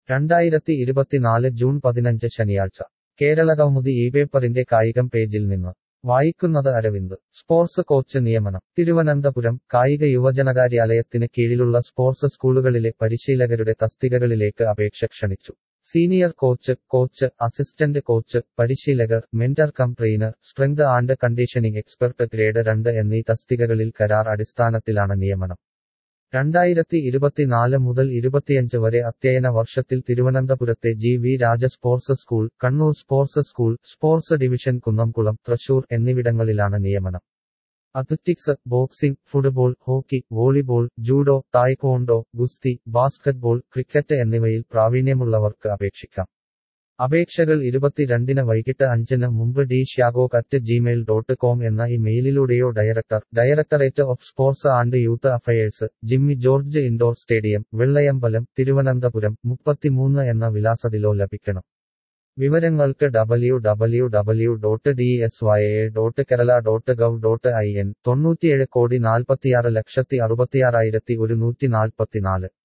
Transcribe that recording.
രണ്ടായിരത്തി ഇരുപത്തിനാല് ജൂൺ പതിനഞ്ച് ശനിയാഴ്ച കേരളകൗമുദി ഈ പേപ്പറിന്റെ കായികം പേജിൽ നിന്ന് വായിക്കുന്നത് അരവിന്ദ് സ്പോർട്സ് കോച്ച് നിയമനം തിരുവനന്തപുരം കായിക യുവജനകാര്യാലയത്തിന് കീഴിലുള്ള സ്പോർട്സ് സ്കൂളുകളിലെ പരിശീലകരുടെ തസ്തികകളിലേക്ക് അപേക്ഷ ക്ഷണിച്ചു senior coach coach assistant coach പരിശീലകർ mentor cum trainer strength and conditioning expert grade രണ്ട് എന്നീ തസ്തികകളിൽ കരാർ അടിസ്ഥാനത്തിലാണ് നിയമനം രണ്ടായിരത്തി ഇരുപത്തിനാല് മുതൽ ഇരുപത്തിയഞ്ച് വരെ അധ്യയന വർഷത്തിൽ തിരുവനന്തപുരത്തെ G V Raja sports school Kannur sports school sports division Kunnamkulam Thrissur എന്നിവിടങ്ങളിലാണ് നിയമനം athletics boxing football hockey volleyball judo taekwondo ഗുസ്തി ബാസ്കറ്റ്ബോൾ ക്രിക്കറ്റ് എന്നിവയിൽ പ്രാവീണ്യമുള്ളവർക്ക് അപേക്ഷിക്കാം അപേക്ഷകൾ ഇരുപത്തിരണ്ടിന് വൈകിട്ട് അഞ്ചിന് മുമ്പ് ഡി ഷ്യാഗോക് അറ്റ് ജിമെയിൽ ഡോട്ട് കോം എന്ന ഇമെയിലിലൂടെയോ director directorate of sports and youth affairs Jimmy George indoor stadium Vellayambalam Thiruvananthapuram മുപ്പത്തിമൂന്ന് എന്ന വിലാസത്തിലോ ലഭിക്കണം വിവരങ്ങൾക്ക് W W W dot D S Y A dot Kerala dot gov dot I N തൊണ്ണൂറ്റിയേഴ് കോടി നാൽപ്പത്തിയാറ് ലക്ഷത്തി അറുപത്തിയാറായിരത്തി ഒരുന്നൂറ്റി നാൽപ്പത്തിനാല്